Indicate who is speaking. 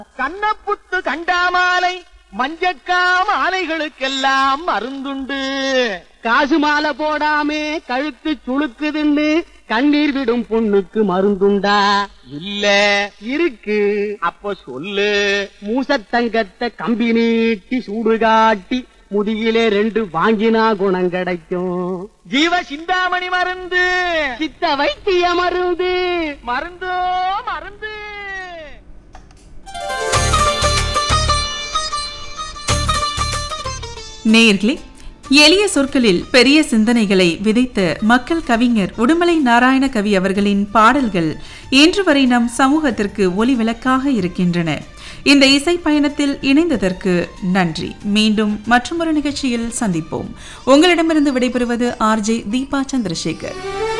Speaker 1: கண்ணப்புத்து கண்டாமாலை மஞ்சக்கா மாலைகளுக்கெல்லாம் மருந்துண்டு
Speaker 2: காசு மாலை போடாமே கழுத்து சுளுக்குதுன்னு கண்ணீர் விடும் பொண்ணுக்கு மருந்துண்டா
Speaker 1: இல்ல
Speaker 2: இருக்கு
Speaker 1: அப்ப சொல்லு
Speaker 2: மூசத்தங்கத்தை கம்பி நீட்டி சூடு காட்டி முதுகிலே ரெண்டு வாங்கினா குணம் கிடைக்கும்
Speaker 1: ஜீவ சிந்தாமணி மருந்து
Speaker 2: சித்த வைத்திய மருந்து
Speaker 1: மருந்தோ மருந்து
Speaker 3: நேயர்களே எளிய சொற்களில் பெரிய சிந்தனைகளை விதைத்த மக்கள் கவிஞர் உடுமலை நாராயண கவி அவர்களின் பாடல்கள் இன்று வரை நம் சமூகத்திற்கு ஒளிவிளக்காக இருக்கின்றன இந்த இசை பயணத்தில் இணைந்ததற்கு நன்றி மீண்டும் மற்றொரு நிகழ்ச்சியில் சந்திப்போம் உங்களிடமிருந்து விடைபெறுவது ஆர்ஜே தீபா சந்திரசேகர்